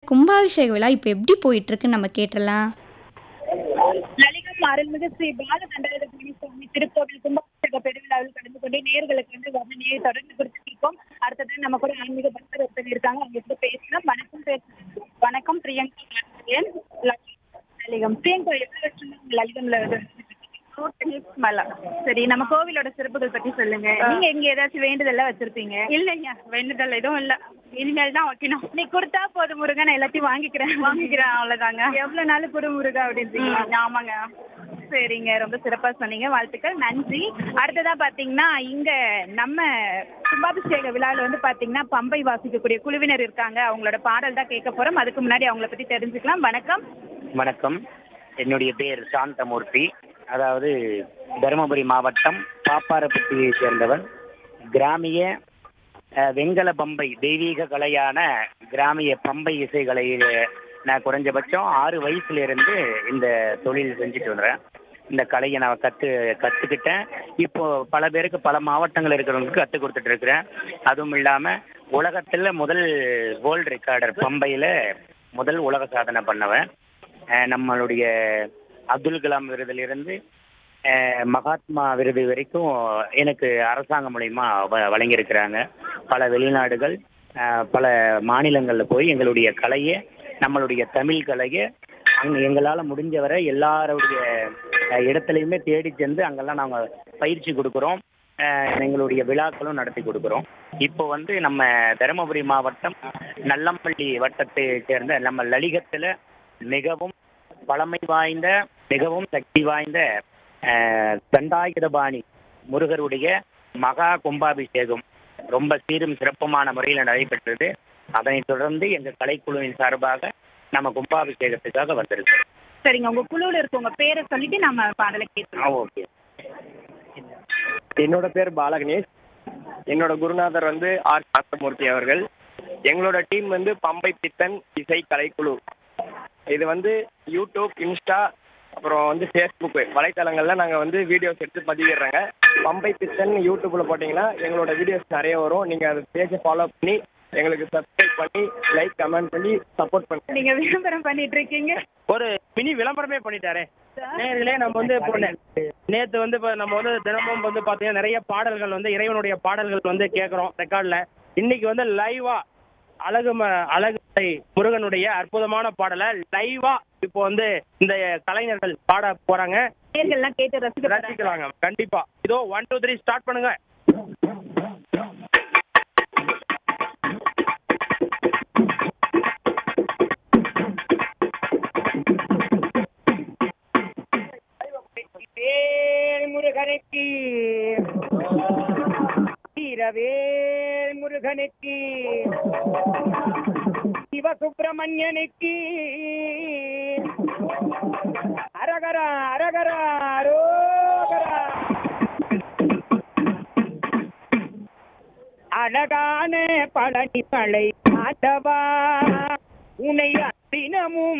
கும்பாபிஷேக விழா இப்போ எப்படி போயிட்டு இருக்குன்னு நம்ம கேட்டுடலாம் லலிகம் அருள்மிகு ஸ்ரீ பாலகண்டரதமணி சுவாமி திருக்கோவில் கும்பாபிஷேக பெருவிழாவில் கலந்து கொண்டு நேர்களுக்கு வந்து வர்ணனையை தொடர்ந்து கொடுத்துருக்கோம் அடுத்தது நம்ம கூட ஆன்மீக பக்தர் ஒருத்தர் இருக்காங்க அவங்க கிட்ட பேசலாம் வணக்கம் பேச வணக்கம் பிரியங்கா கார்த்திகேயன், லலிகம் பிரியங்கா எவ்வளவு வருஷமா உங்க லலிகம்ல வந்து மலா சரி நம்ம கோவிலோட சிறப்புகள் பத்தி சொல்லுங்க நீங்க இங்க ஏதாச்சும் வேண்டுதல்லாம் வச்சிருப்பீங்க இல்லைங்க வேண்டுதல் எதுவும் இல்லை இனிமேல் தான் வைக்கணும் நீ கொடுத்தா போதும் முருகன் நான் எல்லாத்தையும் வாங்கிக்கிறேன் வாங்கிக்கிறேன் அவ்வளோதாங்க எவ்வளவு நாள் குரு முருகா அப்படின்றீங்களா ஆமாங்க சரிங்க ரொம்ப சிறப்பா சொன்னீங்க வாழ்த்துக்கள் நன்றி அடுத்ததா பாத்தீங்கன்னா இங்க நம்ம கும்பாபிஷேக விழாவில் வந்து பாத்தீங்கன்னா பம்பை வாசிக்கக்கூடிய குழுவினர் இருக்காங்க அவங்களோட பாடல் தான் கேட்க போறோம் அதுக்கு முன்னாடி அவங்கள பத்தி தெரிஞ்சுக்கலாம் வணக்கம் வணக்கம் என்னுடைய பேர் சாந்தமூர்த்தி அதாவது தருமபுரி மாவட்டம் பாப்பாரப்பட்டியை சேர்ந்தவன் கிராமிய அஹ், வெங்கல பம்பை தெய்வீக கலையான கிராமிய பம்பை இசைகளை நான் குறைஞ்சபட்சம் ஆறு வயசுல இருந்து இந்த தொழில் செஞ்சுட்டு வர்றேன் இந்த கலையை நான் கற்று கற்றுக்கிட்டேன் இப்போ பல பேருக்கு பல மாவட்டங்கள் இருக்கிறவங்களுக்கு கற்றுக் கொடுத்துட்டு இருக்கிறேன் அதுவும் இல்லாமல் உலகத்தில் முதல் வேர்ல்டு ரெக்கார்டர் பம்பையில் முதல் உலக சாதனை பண்ணவன் அஹ் நம்மளுடைய அப்துல் கலாம் விருதிலிருந்து அஹ் மகாத்மா விருது வரைக்கும் எனக்கு அரசாங்கம் மூலயமா வ- வழங்கியிருக்கிறாங்க பல வெளிநாடுகள் அஹ் பல மாநிலங்களில் போய் எங்களுடைய கலையை நம்மளுடைய தமிழ் கலையை அங்கே எங்களால் முடிஞ்ச வரை எல்லாருடைய அஹ், இடத்துலையுமே தேடி சென்று அங்கெல்லாம் நாங்கள் பயிற்சி கொடுக்குறோம் அஹ், எங்களுடைய விழாக்களும் நடத்தி கொடுக்குறோம் இப்போ வந்து நம்ம தருமபுரி மாவட்டம் நல்லம்பள்ளி வட்டத்தை சேர்ந்த நம்ம லலிகத்தில் மிகவும் பழமை வாய்ந்த மிகவும் சக்தி வாய்ந்த அஹ், தண்டாயுதபாணி முருகருடைய மகா கும்பாபிஷேகம் ரொம்ப சீரும் சிறப்புமான முறையில் நடைபெற்றது அதனைத் தொடர்ந்து எங்கள் கலைக்குழுவின் சார்பாக நம்ம கும்பாபிஷேகத்துக்காக வந்திருக்கோம் சரிங்க உங்க குழுவில் இருக்கவங்க பேரை சொல்லிட்டு நம்ம பாடலை ஆ கேட்கலாம் ஓகே என்னோட பேர் பாலகணேஷ் என்னோட குருநாதர் வந்து ஆர் சாந்தமூர்த்தி அவர்கள் எங்களோட டீம் வந்து பம்பை பித்தன் இசை கலைக்குழு இது வந்து யூடியூப் இன்ஸ்டா அப்புறம் வந்து ஃபேஸ்புக் வலைத்தளங்கள்ல நாங்கள் வந்து வீடியோஸ் எடுத்து பதிவிடுறோங்க பம்பை பித்தன் யூடியூப்ல போட்டிங்கன்னா எங்களோட வீடியோஸ் நிறைய வரும் நீங்கள் அந்த பேஜை ஃபாலோ பண்ணி எங்களுக்கு சப்ஸ்கிரைப் பண்ணி லைக் கமெண்ட் பண்ணி சப்போர்ட் பண்ணுங்க நீங்க விளம்பரம் பண்ணிட்டு இருக்கீங்க ஒரு மினி விளம்பரமே பண்ணிட்டாரே நேர்களே நம்ம வந்து இப்போ நே- நேத்து வந்து இப்போ நம்ம வந்து தினமும் வந்து பார்த்தீங்கன்னா நிறைய பாடல்கள் வந்து இறைவனுடைய பாடல்கள் வந்து கேட்குறோம் ரெக்கார்டில் இன்னைக்கு வந்து லைவா அழகு ம- அழகு மலை முருகனுடைய அற்புதமான பாடலை லைவா இப்போ வந்து இந்த கலைஞர்கள் பாட போறாங்க நேர்கள்லாம் கேட்டு ரசிக்க ரசிக்கலாங்க கண்டிப்பா இதோ ஒன் டூ த்ரீ ஸ்டார்ட் பண்ணுங்க வேல் முருகனுக்கு வீரவேல் முருகனுக்கு சிவசுப்பிரமணியனுக்கு அரகரா அரகரா அரோகரா அழகான பழனி மலை ஆண்டவா உன்னை தினமும்